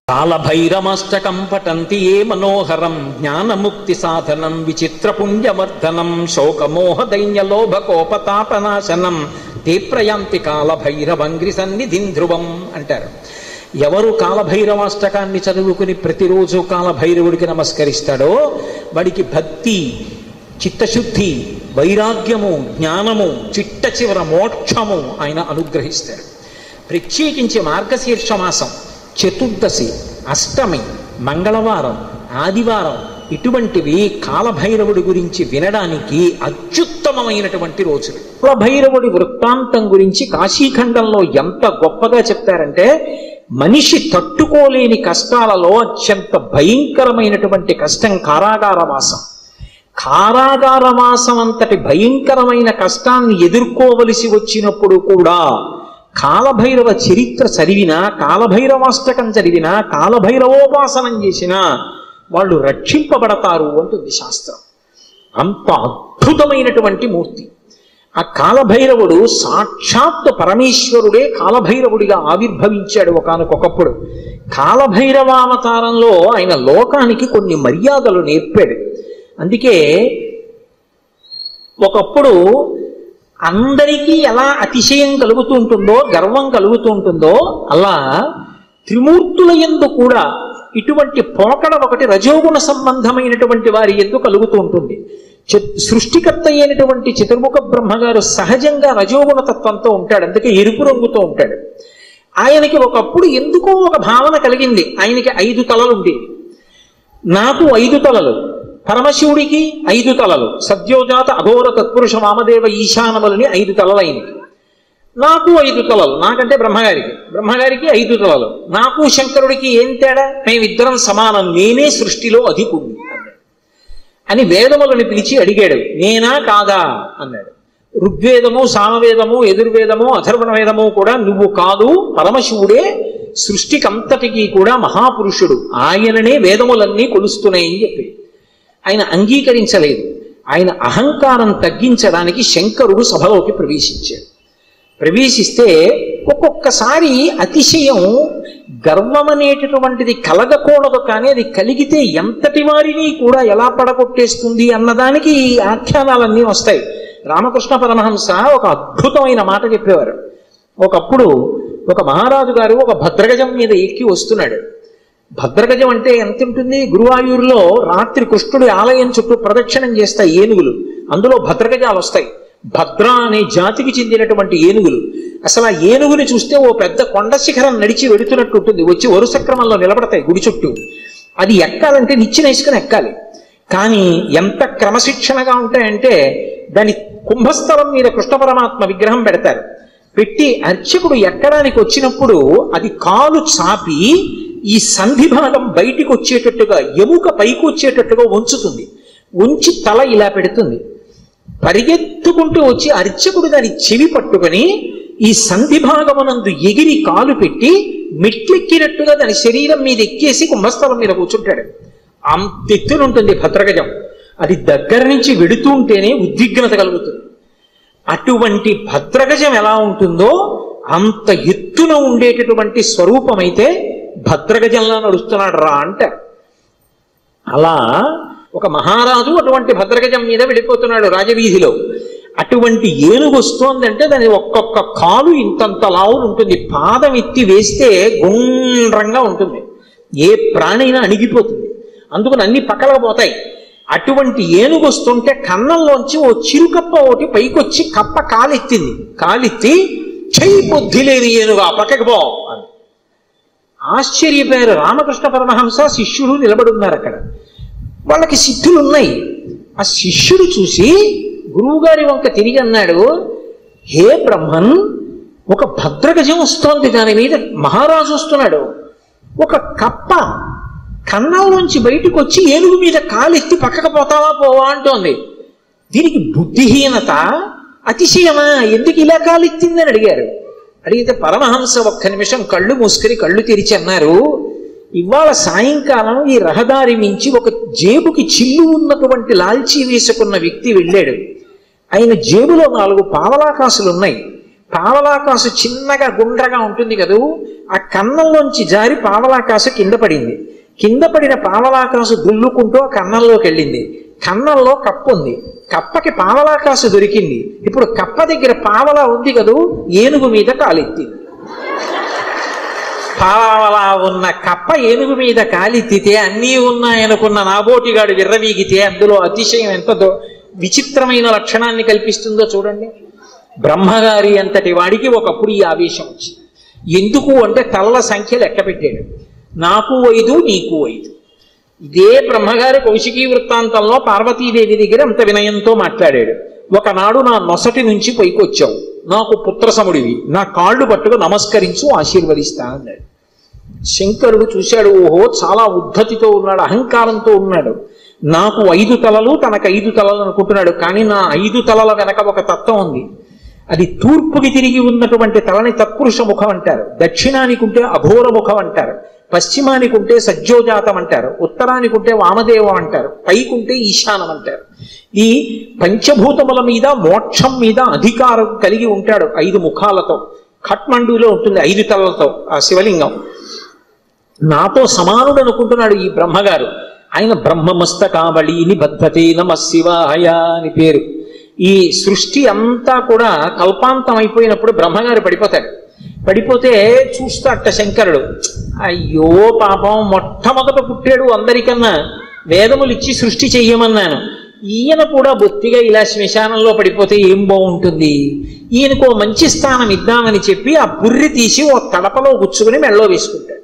కాలభైరమాష్టకం పఠంతి ఏ మనోహరం జ్ఞానముక్తి సాధనం విచిత్ర పుణ్యవర్ధనం శోకమోహ దైన్య లోభ కోపతాపనాశనం te ప్రయాంతి కాలభైరవంగ్రి సన్నిధిం ధ్రువం అంటారు ఎవరు కాలభైరవాష్టకాన్ని చదువుకుని ప్రతిరోజు కాలభైరవుడికి నమస్కరిస్తాడో వాడికి భక్తి చిత్తశుద్ధి వైరాగ్యము జ్ఞానము చిట్ట చివర మోక్షము ఆయన అనుగ్రహిస్తాడు ప్రత్యేకించి మార్గశీర్ష మాసం చతుర్దశి అష్టమి మంగళవారం ఆదివారం ఇటువంటివి కాలభైరవుడి గురించి వినడానికి అత్యుత్తమమైనటువంటి రోజులు కాలభైరవుడి వృత్తాంతం గురించి కాశీఖండంలో ఎంత గొప్పగా చెప్తారంటే మనిషి తట్టుకోలేని కష్టాలలో అత్యంత భయంకరమైనటువంటి కష్టం కారాగారవాసం కారాగారవాసం అంతటి భయంకరమైన కష్టాన్ని ఎదుర్కోవలసి వచ్చినప్పుడు కూడా కాలభైరవ చరిత్ర చదివినా కాలభైరవాష్టకం చదివినా కాలభైరవోపాసనం చేసినా వాళ్ళు రక్షింపబడతారు అంటుంది శాస్త్రం అంత అద్భుతమైనటువంటి మూర్తి ఆ కాలభైరవుడు సాక్షాత్ పరమేశ్వరుడే కాలభైరవుడిగా ఆవిర్భవించాడు ఒకనకొకప్పుడు కాలభైరవావతారంలో ఆయన లోకానికి కొన్ని మర్యాదలు నేర్పాడు అందుకే ఒకప్పుడు అందరికీ ఎలా అతిశయం కలుగుతూ ఉంటుందో గర్వం కలుగుతూ ఉంటుందో అలా త్రిమూర్తుల ఎందు కూడా ఇటువంటి పోకడ ఒకటి రజోగుణ సంబంధమైనటువంటి వారి ఎందు కలుగుతూ ఉంటుంది చి- సృష్టికర్త అయినటువంటి చతుర్ముఖ బ్రహ్మగారు సహజంగా రజోగుణ తత్వంతో ఉంటాడు అందుకే ఎరుపు రంగుతో ఉంటాడు ఆయనకి ఒకప్పుడు ఎందుకో ఒక భావన కలిగింది ఆయనకి ఐదు తలలు ఉండేవి నాకు ఐదు తలలు పరమశివుడికి ఐదు తలలు సద్యోజాత అఘోర తత్పురుష వామదేవ ఈశానములని ఐదు తలలైనవి నాకు ఐదు తలలు నాకంటే బ్రహ్మగారికి బ్రహ్మగారికి ఐదు తలలు నాకు శంకరుడికి ఏం తేడా మేమిద్దరం సమానం నేనే సృష్టిలో అధికుడిని అన్నాడు అని వేదములను పిలిచి అడిగాడు నేనా కాదా అన్నాడు ఋగ్వేదము సామవేదము ఎదుర్వేదము అథర్వణ వేదము కూడా నువ్వు కాదు పరమశివుడే సృష్టికంతటికి కూడా మహాపురుషుడు ఆయననే వేదములన్నీ కొలుస్తున్నాయని చెప్పి ఆయన అంగీకరించలేదు ఆయన అహంకారం తగ్గించడానికి శంకరుడు సభలోకి ప్రవేశించాడు ప్రవేశిస్తే ఒక్కొక్కసారి అతిశయం గర్వం అనేటటువంటిది కలగకూడదు కానీ అది కలిగితే ఎంతటి వారిని కూడా ఎలా పడగొట్టేస్తుంది అన్నదానికి ఈ ఆఖ్యానాలన్నీ వస్తాయి రామకృష్ణ పరమహంస ఒక అద్భుతమైన మాట చెప్పేవారు ఒకప్పుడు ఒక మహారాజు గారు ఒక భద్రగజం మీద ఎక్కి వస్తున్నాడు భద్రగజం అంటే ఎంత ఉంటుంది గురువాయూరులో రాత్రి కృష్ణుడి ఆలయం చుట్టూ ప్రదక్షిణం చేస్తాయి ఏనుగులు అందులో భద్రగజాలు వస్తాయి భద్ర అనే జాతికి చెందినటువంటి ఏనుగులు అసలు ఆ ఏనుగుని చూస్తే ఓ పెద్ద కొండ శిఖరం నడిచి వెడుతున్నట్టు ఉంటుంది వచ్చి వరుస క్రమంలో నిలబడతాయి గుడి చుట్టూ అది ఎక్కాలంటే నిచ్చెన వేసుకుని ఎక్కాలి కానీ ఎంత క్రమశిక్షణగా ఉంటాయంటే దాని కుంభస్థలం మీద కృష్ణ పరమాత్మ విగ్రహం పెడతారు పెట్టి అర్చకుడు ఎక్కడానికి వచ్చినప్పుడు అది కాలు చాపి ఈ సంధి భాగం బయటికి వచ్చేటట్టుగా ఎముక పైకి వచ్చేటట్టుగా ఉంచుతుంది ఉంచి తల ఇలా పెడుతుంది పరిగెత్తుకుంటూ వచ్చి అర్చకుడు దాని చెవి పట్టుకొని ఈ సంధి భాగమునందు ఎగిరి కాలు పెట్టి మెట్లెక్కినట్టుగా దాని శరీరం మీద ఎక్కేసి కుంభస్థలం మీద కూర్చుంటాడు అంతెత్తునుంటుంది భద్రగజం అది దగ్గర నుంచి వెడుతూ ఉంటేనే ఉద్విగ్నత కలుగుతుంది అటువంటి భద్రగజం ఎలా ఉంటుందో అంత ఎత్తున ఉండేటటువంటి స్వరూపమైతే భద్రగజంలా నడుస్తున్నాడు రా అంటారు అలా ఒక మహారాజు అటువంటి భద్రగజం మీద వెళ్ళిపోతున్నాడు రాజవీధిలో అటువంటి ఏనుగు వస్తోందంటే దాని ఒక్కొక్క కాలు ఇంతంత లావులు ఉంటుంది పాదం ఎత్తి వేస్తే గుండ్రంగా ఉంటుంది ఏ ప్రాణైనా అణిగిపోతుంది అందుకని అన్ని పక్కలకు పోతాయి అటువంటి ఏనుగు వస్తుంటే కన్నంలోంచి ఓ చిరుకప్ప ఒకటి పైకొచ్చి కప్ప కాలెత్తింది కాలెత్తి చెయ్యి బుద్ధి లేని ఏనుగు ఆ పక్కకి పో అని ఆశ్చర్యపోయారు రామకృష్ణ పరమహంస శిష్యుడు నిలబడున్నారు అక్కడ వాళ్ళకి సిద్ధులు ఉన్నాయి ఆ శిష్యుడు చూసి గురువుగారి వంక తిరిగి అన్నాడు హే బ్రహ్మన్ ఒక భద్రగజం వస్తోంది దాని మీద మహారాజు వస్తున్నాడు ఒక కప్ప కన్నంలోంచి బయటకు వచ్చి ఏనుగు మీద కాలెత్తి పక్కకు పోతావా పోవా అంటోంది దీనికి బుద్ధిహీనత అతిశయమా ఎందుకు ఇలా కాలెత్తిందని అడిగారు అడిగితే పరమహంస ఒక్క నిమిషం కళ్ళు మూసుకొని కళ్ళు తెరిచి అన్నారు ఇవాళ సాయంకాలం ఈ రహదారి మించి ఒక జేబుకి చిల్లు ఉన్నటువంటి లాల్చీ వేసుకున్న వ్యక్తి వెళ్ళాడు ఆయన జేబులో నాలుగు పావలాకాసులు ఉన్నాయి పావలాకాసు చిన్నగా గుండ్రగా ఉంటుంది కదూ ఆ కన్నంలోంచి జారి పావలాకాసు కింద పడింది కింద పడిన పావలాకాసు దుల్లుకుంటూ ఆ కన్నంలోకి వెళ్ళింది కన్నంలో కప్పు ఉంది కప్పకి పావలాకాసు దొరికింది ఇప్పుడు కప్ప దగ్గర పావలా ఉంది కదూ ఏనుగు మీద కాలెత్తింది పావలా ఉన్న కప్ప ఏనుగు మీద కాలెత్తితే అన్నీ ఉన్నాయనుకున్న నాబోటిగాడు విర్రవీగితే అందులో అతిశయం ఎంత దో- విచిత్రమైన లక్షణాన్ని కల్పిస్తుందో చూడండి బ్రహ్మగారి అంతటి వాడికి ఒకప్పుడు ఈ ఆవేశం వచ్చింది ఎందుకు అంటే తలల సంఖ్య లెక్క పెట్టాడు నాకు ఐదు నీకు ఐదు ఇదే బ్రహ్మగారి కౌశికీ వృత్తాంతంలో పార్వతీదేవి దగ్గర అంత వినయంతో మాట్లాడాడు ఒకనాడు నా నొసటి నుంచి పైకొచ్చావు నాకు పుత్రసముడివి నా కాళ్ళు పట్టుకు నమస్కరించు ఆశీర్వదిస్తా అన్నాడు శంకరుడు చూశాడు ఓహో చాలా ఉద్ధతితో ఉన్నాడు అహంకారంతో ఉన్నాడు నాకు ఐదు తలలు తనకు ఐదు తలలు అనుకుంటున్నాడు కానీ నా ఐదు తలల వెనక ఒక తత్వం ఉంది అది తూర్పుకి తిరిగి ఉన్నటువంటి తలని తత్పురుష ముఖం అంటారు దక్షిణానికి ఉంటే అఘోర ముఖం అంటారు పశ్చిమానికి ఉంటే సజ్జోజాతం అంటారు ఉత్తరానికి ఉంటే వామదేవం అంటారు పైకుంటే ఈశానం అంటారు ఈ పంచభూతముల మీద మోక్షం మీద అధికారం కలిగి ఉంటాడు ఐదు ముఖాలతో ఖట్మండులో ఉంటుంది ఐదు తలలతో ఆ శివలింగం నాతో సమానుడు అనుకుంటున్నాడు ఈ బ్రహ్మగారు ఆయన బ్రహ్మమస్తకావళి నిబద్ధతే నమ శివాయ అని పేరు ఈ సృష్టి అంతా కూడా కల్పాంతం అయిపోయినప్పుడు బ్రహ్మగారు పడిపోతాడు పడిపోతే చూస్తాట శంకరుడు అయ్యో పాపం మొట్టమొదట పుట్టాడు అందరికన్నా వేదములు ఇచ్చి సృష్టి చెయ్యమన్నాను ఈయన కూడా బొత్తిగా ఇలా శ్మశానంలో పడిపోతే ఏం బాగుంటుంది ఈయనకు ఓ మంచి స్థానం ఇద్దామని చెప్పి ఆ బుర్రి తీసి ఓ తడపలో గుచ్చుకుని మెళ్ళో వేసుకుంటాడు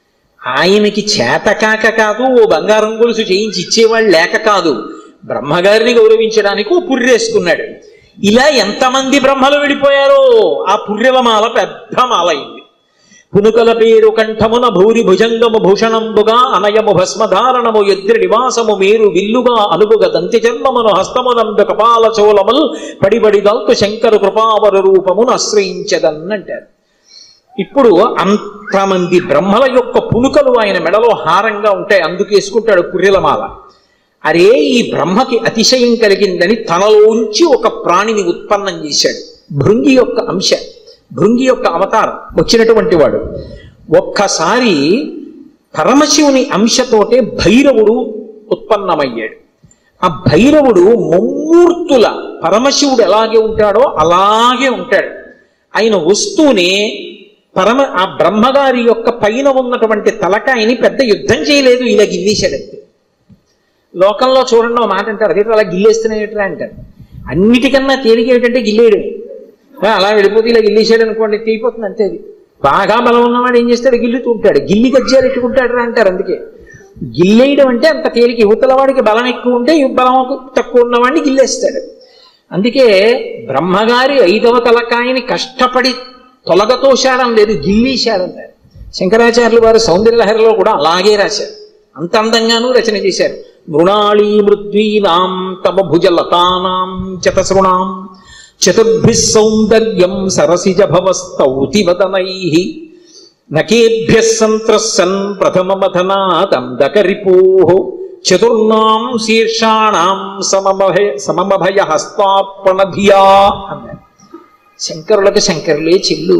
ఆయనకి చేతకాక కాదు ఓ బంగారం గొలుసు చేయించి ఇచ్చేవాళ్ళు లేక కాదు బ్రహ్మగారిని గౌరవించడానికి ఓ పుర్రేసుకున్నాడు ఇలా ఎంతమంది బ్రహ్మలు విడిపోయారో ఆ పుర్రెల పెద్ద మాల అయింది పునుకల పేరు కంఠమున భూరి భుజంగము భూషణంబుగా అనయము భస్మధారణము ఎద్రి నివాసము మేరు విల్లుగా అనుగుగ దంతి జన్మమును హస్తమునందు కపాల చోళముల్ పడిబడి దల్తు శంకరు కృపావర రూపమును ఆశ్రయించదన్నంటారు ఇప్పుడు అంతమంది బ్రహ్మల యొక్క పునుకలు ఆయన మెడలో హారంగా ఉంటాయి అందుకు వేసుకుంటాడు పుర్రెలమాల అరే ఈ బ్రహ్మకి అతిశయం కలిగిందని తనలోంచి ఒక ప్రాణిని ఉత్పన్నం చేశాడు భృంగి యొక్క అంశ భృంగి యొక్క అవతారం వచ్చినటువంటి వాడు ఒక్కసారి పరమశివుని అంశతోటే భైరవుడు ఉత్పన్నమయ్యాడు ఆ భైరవుడు ముమ్మూర్తుల పరమశివుడు ఎలాగే ఉంటాడో అలాగే ఉంటాడు ఆయన వస్తూనే పరమ ఆ బ్రహ్మగారి యొక్క పైన ఉన్నటువంటి తలకాయని పెద్ద యుద్ధం చేయలేదు ఇలా గిల్లేశాడంతే లోకంలో చూడండి ఒక మాట అంటారు అదే అలా గిల్లేస్తున్నాయట్రా అంటారు అన్నిటికన్నా తేలిక ఏంటంటే గిల్లేయడం అలా వెళ్ళిపోతే ఇలా గిల్లేసాడు అనుకోండి తీయిపోతుంది అంతే అది బాగా బలం ఉన్నవాడు ఏం చేస్తాడు గిల్లుతూ ఉంటాడు గిల్లి గజ్జాలు ఎట్టుకుంటాడు రా అంటారు అందుకే గిల్లేయడం అంటే అంత తేలిక యువతల వాడికి బలం ఎక్కువ ఉంటే ఈ బలం తక్కువ ఉన్నవాడిని గిల్లేస్తాడు అందుకే బ్రహ్మగారి ఐదవ తలకాయని కష్టపడి తొలగతోశాడం లేదు గిల్లీశాడంటారు శంకరాచార్యులు వారు సౌందర్యలహరిలో కూడా అలాగే రాశారు అంత అందంగానూ రచన చేశారు మృణాళీ మృద్వీనాం తమ భుజలతానాం చతసృణాం చతుర్భి సౌందర్యం సరసిజ భవస్తౌతి వదనై నకేభ్య సంత్రస్సన్ ప్రథమమథనాదందకరిపో చతుర్నాం శీర్షాణం సమమభయ సమమభయ హస్తార్పణధియా అన్నారు శంకరులకు శంకరులే చెల్లు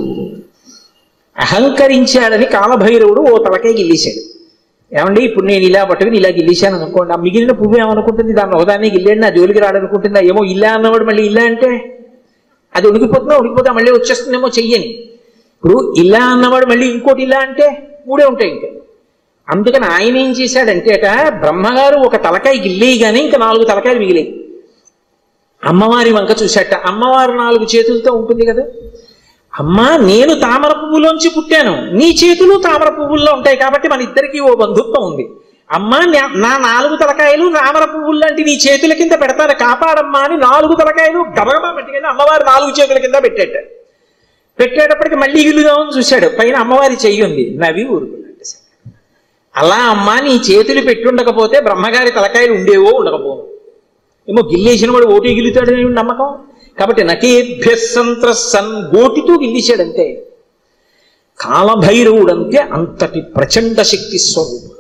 అహంకరించాడని కాలభైరవుడు ఓ తలకే గిల్లేశాడు ఏమండి ఇప్పుడు నేను ఇలా పట్టుకుని ఇలా గిల్లేశాను అనుకోండి ఆ మిగిలిన పువ్వు ఏమనుకుంటుంది దాన్ని ఒకదాన్ని గిల్లేండి నా జోలికి రాడనుకుంటుందా ఏమో ఇలా అన్నవాడు మళ్ళీ ఇలా అంటే అది ఉడికిపోతున్నా ఉడికిపోతా మళ్ళీ వచ్చేస్తుందేమో చెయ్యని ఇప్పుడు ఇలా అన్నవాడు మళ్ళీ ఇంకోటి ఇలా అంటే మూడే ఉంటాయి ఇంకా అందుకని ఆయన ఏం చేశాడంటే అట బ్రహ్మగారు ఒక తలకాయ గిల్లేయగానే ఇంకా నాలుగు తలకాయలు మిగిలాయి అమ్మవారి వంక చూశాట అమ్మవారు నాలుగు చేతులతో ఉంటుంది కదా అమ్మా నేను తామర పువ్వులోంచి పుట్టాను నీ చేతులు తామర పువ్వుల్లో ఉంటాయి కాబట్టి మన ఇద్దరికి ఓ బంధుత్వం ఉంది అమ్మా నా- నా నాలుగు తలకాయలు రామర పువ్వులు లాంటి నీ చేతుల కింద పెడతాను కాపాడమ్మా అని నాలుగు తలకాయలు గబగబా పెట్టుకెళ్ళి అమ్మవారు నాలుగు చేతుల కింద పెట్టేట పెట్టేటప్పటికి మళ్ళీ ఇల్లుదామని చూశాడు పైన అమ్మవారి చెయ్యి ఉంది నవ్వి ఊరుకున్నాడు అలా అమ్మా నీ చేతులు పెట్టుండకపోతే బ్రహ్మగారి తలకాయలు ఉండేవో ఉండకపోవు ఏమో గిల్లేసిన వాడు ఓటి గిల్లుతాడని నమ్మకం కాబట్టి నకేభ్య సంత్రసన్ గోటితో గిల్లేశాడంతే కాలభైరవుడంతే అంతటి ప్రచండ శక్తి స్వరూపుడు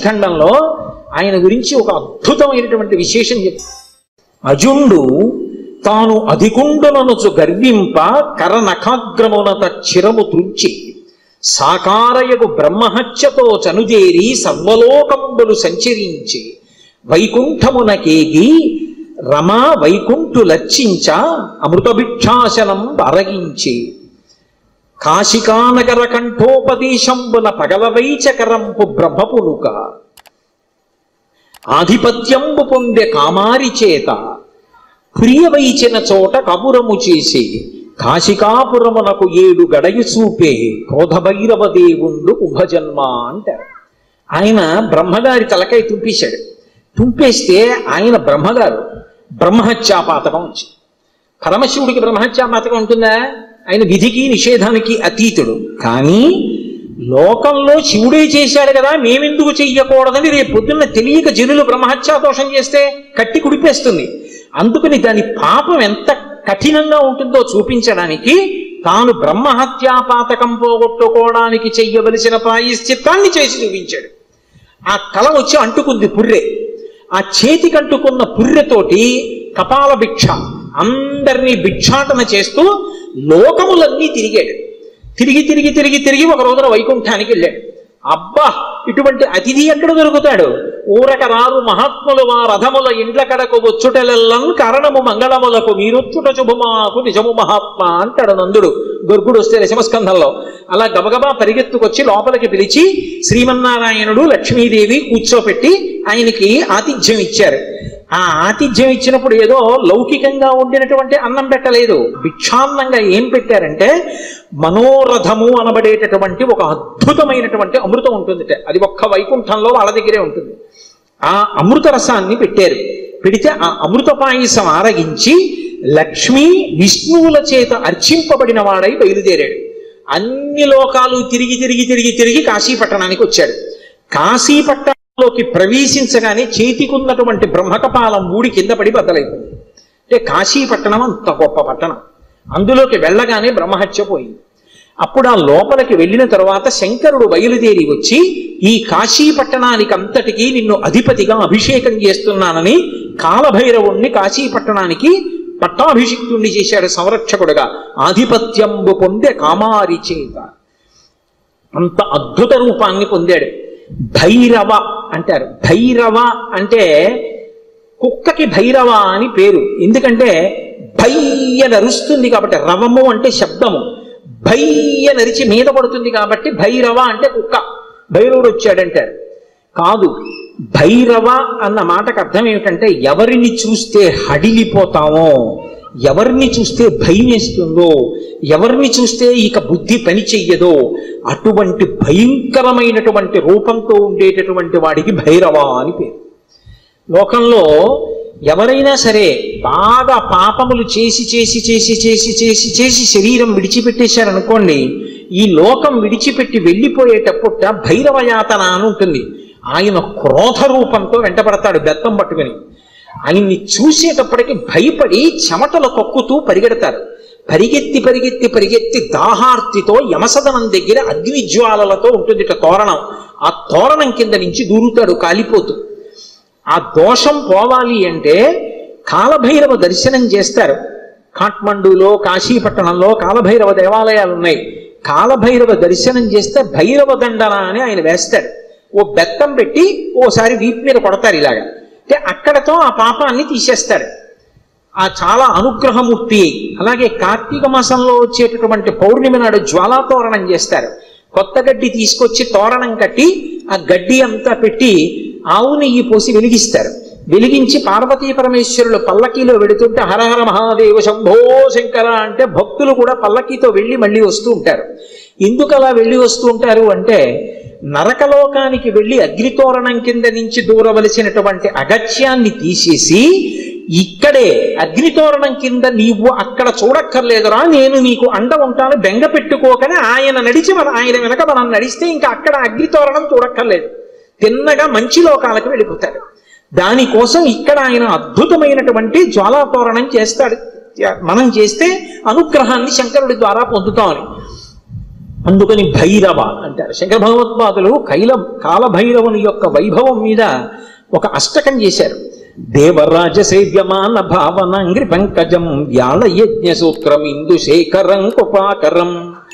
కాశీఖండంలో ఆయన గురించి ఒక అద్భుతమైనటువంటి విశేషం చెప్పి అజుండు తాను అధికుండుననుచు గర్వింప కరనఖాగ్రమునత చిరము త్రుంచి సాకారయగు బ్రహ్మహత్యతో చనుజేరి సర్వలోకంబులు సంచరించి వైకుంఠమునకేగి రమా వైకుంఠు లర్చించ అమృతభిక్షాసనం అరగించి కాశికానగర కంఠోపదేశంబున పగలవైచకరంపు బ్రహ్మపునుక ఆధిపత్యంబు పొందే కామారి చేత ప్రియవైచిన చోట కబురము చేసి కాశికాపురమునకు ఏడు గడయు చూపే క్రోధభైరవ దేవుండు కుంభజన్మ అంటారు ఆయన బ్రహ్మగారి తలకై తుంపేశాడు తుంపేస్తే ఆయన బ్రహ్మగారు బ్రహ్మహత్యాపాతకం వచ్చింది పరమశివుడికి బ్రహ్మహత్యాపాతకం ఉంటుందా ఆయన విధికి నిషేధానికి అతీతుడు కానీ లోకంలో శివుడే చేశాడు కదా మేమెందుకు చెయ్యకూడదని రేపు పొద్దున్న తెలియక జనులు బ్రహ్మహత్యా దోషం చేస్తే కట్టి కుడిపేస్తుంది అందుకని దాని పాపం ఎంత కఠినంగా ఉంటుందో చూపించడానికి తాను బ్రహ్మహత్యాపాతకం పోగొట్టుకోవడానికి చెయ్యవలసిన ప్రాయశ్చిత్తాన్ని చేసి చూపించాడు ఆ కళ వచ్చి అంటుకుంది పుర్రె ఆ చేతికి అంటుకున్న పుర్రెతోటి కపాల భిక్ష అందరినీ భిక్షాటన చేస్తూ లోకములన్నీ తిరిగాడు తిరిగి తిరిగి తిరిగి తిరిగి ఒక రోజున వైకుంఠానికి వెళ్ళాడు అబ్బా ఇటువంటి అతిథి ఎక్కడ దొరుకుతాడు ఊరక రారు మహాత్ములు మా రథముల ఇండ్ల కడకు వచ్చుటలెల్లం కారణము మంగళములకు మీరొచ్చుట శుభమాకు నిజము మహాత్మ అంటాడు నందుడు గొర్గుడు వస్తే దశమస్కంధంలో అలా గబగబా పరిగెత్తుకొచ్చి లోపలికి పిలిచి శ్రీమన్నారాయణుడు లక్ష్మీదేవి కూర్చోపెట్టి ఆయనకి ఆతిథ్యం ఇచ్చారు ఆ ఆతిథ్యం ఇచ్చినప్పుడు ఏదో లౌకికంగా ఉండినటువంటి అన్నం పెట్టలేదు భిక్షాన్నంగా ఏం పెట్టారంటే మనోరథము అనబడేటటువంటి ఒక అద్భుతమైనటువంటి అమృతం ఉంటుందిట అది ఒక్క వైకుంఠంలో వాళ్ళ దగ్గరే ఉంటుంది ఆ అమృత రసాన్ని పెట్టారు పెడితే ఆ అమృత పాయసం ఆరగించి లక్ష్మీ విష్ణువుల చేత అర్చింపబడిన వాడై బయలుదేరాడు అన్ని లోకాలు తిరిగి తిరిగి తిరిగి తిరిగి కాశీపట్టణానికి వచ్చాడు కాశీపట్టణంలోకి ప్రవేశించగానే చేతికున్నటువంటి బ్రహ్మకపాలం మూడి కింద పడి బద్దలైపోయింది అంటే కాశీపట్టణం అంత గొప్ప పట్టణం అందులోకి వెళ్ళగానే బ్రహ్మహత్య పోయింది అప్పుడు ఆ లోపలికి వెళ్ళిన తర్వాత శంకరుడు బయలుదేరి వచ్చి ఈ కాశీ పట్టణానికి అంతటికీ నిన్ను అధిపతిగా అభిషేకం చేస్తున్నానని కాలభైరవుణ్ణి కాశీ పట్టణానికి పట్టాభిషిక్తుణ్ణి చేశాడు సంరక్షకుడుగా ఆధిపత్యంబు పొందే కామారి చేత అంత అద్భుత రూపాన్ని పొందాడు భైరవ అంటారు భైరవ అంటే కుక్కకి భైరవ అని పేరు ఎందుకంటే భయ్య నరుస్తుంది కాబట్టి రవము అంటే శబ్దము భయ్య నరిచి మీద పడుతుంది కాబట్టి భైరవ అంటే కుక్క భైరవుడు వచ్చాడంటారు కాదు భైరవ అన్న మాటకు అర్థం ఏమిటంటే ఎవరిని చూస్తే హడిలిపోతామో ఎవరిని చూస్తే భయం వేస్తుందో ఎవరిని చూస్తే ఇక బుద్ధి పని చెయ్యదో అటువంటి భయంకరమైనటువంటి రూపంతో ఉండేటటువంటి వాడికి భైరవ అని పేరు లోకంలో ఎవరైనా సరే బాగా పాపములు చేసి చేసి చేసి చేసి చేసి చేసి శరీరం విడిచిపెట్టేశారనుకోండి ఈ లోకం విడిచిపెట్టి వెళ్ళిపోయేటప్పుట భైరవయాతన అని ఉంటుంది ఆయన క్రోధ రూపంతో వెంటబడతాడు బెత్తం పట్టుకుని ఆయన్ని చూసేటప్పటికి భయపడి చెమటలు కొక్కుతూ పరిగెడతారు పరిగెత్తి పరిగెత్తి పరిగెత్తి దాహార్తితో యమసదనం దగ్గర అగ్నిజ్వాలలతో ఉంటుంది ఇక తోరణం ఆ తోరణం కింద నుంచి దూరుతాడు కాలిపోతూ ఆ దోషం పోవాలి అంటే కాలభైరవ దర్శనం చేస్తారు కాఠ్మండూలో కాశీపట్టణంలో కాలభైరవ దేవాలయాలు ఉన్నాయి కాలభైరవ దర్శనం చేస్తే భైరవ దండన అని ఆయన వేస్తాడు ఓ బెత్తం పెట్టి ఓసారి వీపు మీద కొడతారు ఇలాగా అంటే అక్కడతో ఆ పాపాన్ని తీసేస్తాడు ఆ చాలా అనుగ్రహమూర్తి అలాగే కార్తీక మాసంలో వచ్చేటటువంటి పౌర్ణమి నాడు జ్వాలాతోరణం చేస్తారు కొత్త గడ్డి తీసుకొచ్చి తోరణం కట్టి ఆ గడ్డి అంతా పెట్టి ఆవు నెయ్యి పోసి వెలిగిస్తారు వెలిగించి పార్వతీ పరమేశ్వరులు పల్లకీలో వెడుతుంటే హరహర మహాదేవ శంభో శంకర అంటే భక్తులు కూడా పల్లకీతో వెళ్ళి మళ్ళీ వస్తూ ఉంటారు ఎందుకు అలా వెళ్ళి వస్తూ ఉంటారు అంటే నరకలోకానికి వెళ్ళి అగ్నితోరణం కింద నుంచి దూరవలసినటువంటి అగత్యాన్ని తీసేసి ఇక్కడే అగ్నితోరణం కింద నీవు అక్కడ చూడక్కర్లేదురా నేను నీకు అండ ఉంటాను బెంగ పెట్టుకోకని ఆయన నడిచి మన ఆయన వెనక మనం నడిస్తే ఇంకా అక్కడ అగ్నితోరణం చూడక్కర్లేదు తిన్నగా మంచి లోకాలకు వెళ్ళిపోతాడు దానికోసం ఇక్కడ ఆయన అద్భుతమైనటువంటి జ్వాలాతోరణం చేస్తాడు మనం చేస్తే అనుగ్రహాన్ని శంకరుడి ద్వారా పొందుతామని అందుకని భైరవ అంటారు శంకర భగవత్పాదులు కైల కాలభైరవుని యొక్క వైభవం మీద ఒక అష్టకం చేశారు దేవరాజ సేవ్యమాన భావనాంగ్రి పంకజం వ్యాళ యజ్ఞ సూత్రమిందు శేఖరం కృపాకరం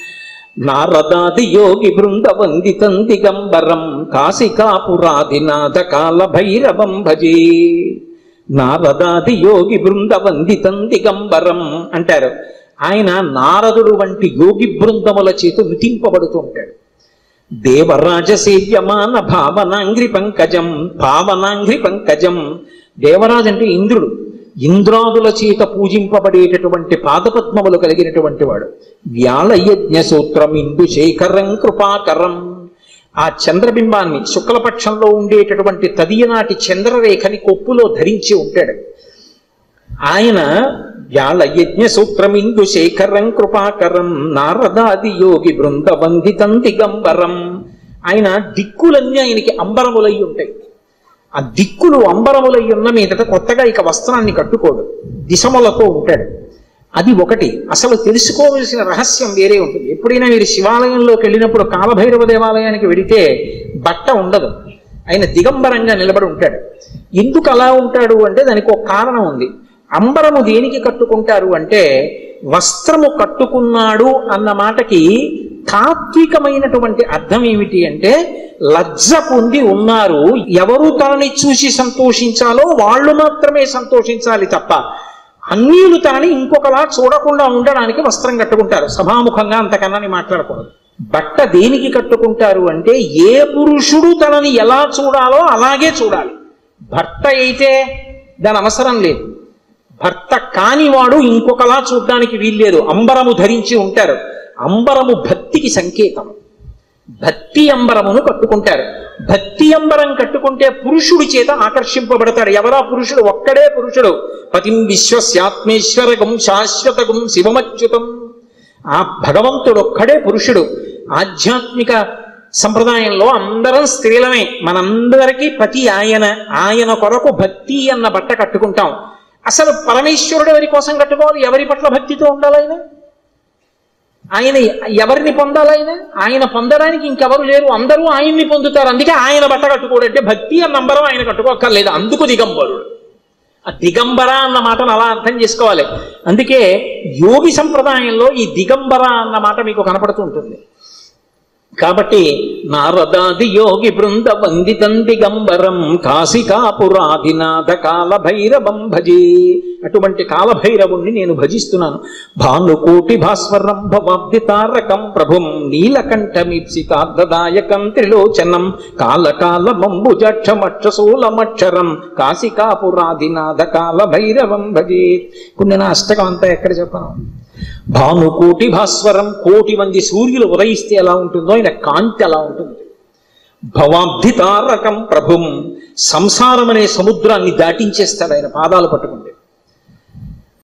నారదాది యోగి బృంద వందితం దిగంబరం కాశికాపురాదినాథ కాల భైరవం భజే నారదాది యోగి బృంద వందితం దిగంబరం అంటారు ఆయన నారదుడు వంటి యోగి బృందముల చేత విధింపబడుతూ ఉంటాడు దేవరాజ సేవ్యమాన భావనాంగ్రి పంకజం పావనాంగ్రి పంకజం దేవరాజు అంటే ఇంద్రుడు ఇంద్రాదుల చేత పూజింపబడేటటువంటి పాదపద్మములు కలిగినటువంటి వాడు వ్యాళయజ్ఞ సూత్రం ఇందు శేఖరం కృపాకరం ఆ చంద్రబింబాన్ని శుక్లపక్షంలో ఉండేటటువంటి తదియనాటి చంద్రరేఖని కొప్పులో ధరించి ఉంటాడు ఆయన వ్యాళయజ్ఞ సూత్రమిందు శేఖరం కృపాకరం నారదాది యోగి బృంద వందితం దిగంబరం ఆయన దిక్కులన్నీ ఆయనకి అంబరములై ఉంటాయి ఆ దిక్కులు అంబరములై ఉన్న మీదట కొత్తగా ఇక వస్త్రాన్ని కట్టుకోడు దిశములతో ఉంటాడు అది ఒకటి అసలు తెలుసుకోవలసిన రహస్యం వేరే ఉంటుంది ఎప్పుడైనా మీరు శివాలయంలోకి వెళ్ళినప్పుడు కాలభైరవ దేవాలయానికి వెడితే బట్ట ఉండదు ఆయన దిగంబరంగా నిలబడి ఉంటాడు ఎందుకు అలా ఉంటాడు అంటే దానికి ఒక కారణం ఉంది అంబరము దేనికి కట్టుకుంటారు అంటే వస్త్రము కట్టుకున్నాడు అన్న మాటకి తాత్వికమైనటువంటి అర్థం ఏమిటి అంటే లజ్జ పొంది ఉన్నారు ఎవరు తనని చూసి సంతోషించాలో వాళ్ళు మాత్రమే సంతోషించాలి తప్ప అన్యులు తనని ఇంకొకలా చూడకుండా ఉండడానికి వస్త్రం కట్టుకుంటారు సభాముఖంగా అంతకన్నా మాట్లాడకూడదు బట్ట దేనికి కట్టుకుంటారు అంటే ఏ పురుషుడు తనని ఎలా చూడాలో అలాగే చూడాలి భర్త అయితే దాని అవసరం లేదు భర్త కానివాడు ఇంకొకలా చూడ్డానికి వీల్లేదు అంబరము ధరించి ఉంటారు అంబరము భక్తికి సంకేతం భక్తి అంబరమును కట్టుకుంటారు భక్తి అంబరం కట్టుకుంటే పురుషుడి చేత ఆకర్షింపబడతాడు ఎవరా పురుషుడు ఒక్కడే పురుషుడు పతిం విశ్వస్యాత్మేశ్వరగం శాశ్వతగం శివమచ్యుతం ఆ భగవంతుడు ఒక్కడే పురుషుడు ఆధ్యాత్మిక సంప్రదాయంలో అందరం స్త్రీలమే మనందరికీ పతి ఆయన ఆయన కొరకు భక్తి అన్న బట్ట కట్టుకుంటాం అసలు పరమేశ్వరుడు ఎవరి కోసం కట్టుకోవాలి ఎవరి పట్ల భక్తితో ఉండాలి ఆయన ఆయన ఎవరిని పొందాలి ఆయన ఆయన పొందడానికి ఇంకెవరు లేరు అందరూ ఆయన్ని పొందుతారు అందుకే ఆయన బట్ట కట్టుకోడు అంటే భక్తి అన్న నంబరం ఆయన కట్టుకోక్కర్లేదు అందుకు దిగంబరుడు ఆ దిగంబర అన్న మాటను అలా అర్థం చేసుకోవాలి అందుకే యోగి సంప్రదాయంలో ఈ దిగంబర అన్న మాట మీకు కనపడుతూ ఉంటుంది కాబట్టి నారదాది యోగి బృంద వందితం దిగంబరం కాశికాపురాధినాథ కాల భైరవం భజే అటువంటి కాలభైరవుణ్ణి నేను భజిస్తున్నాను భానుకోటి భాస్వరం భవాబ్ది తారకం ప్రభుం నీలకంఠమీప్సితార్థదాయకం త్రిలోచనం కాలకాల మంబుజక్షమక్షశూలమక్షరం కాశికాపురాధినాథ కాల భైరవం భజే ఇప్పుడు నేను ఆ అష్టకం అంతా ఎక్కడ చెప్పను భానుకోటి భాస్వరం కోటి మంది సూర్యులు ఉదయిస్తే ఎలా ఉంటుందో ఆయన కాంతి అలా ఉంటుంది భవాబ్ధి తారకం ప్రభుం సంసారం అనే సముద్రాన్ని దాటించేస్తాడు ఆయన పాదాలు పట్టుకుంటే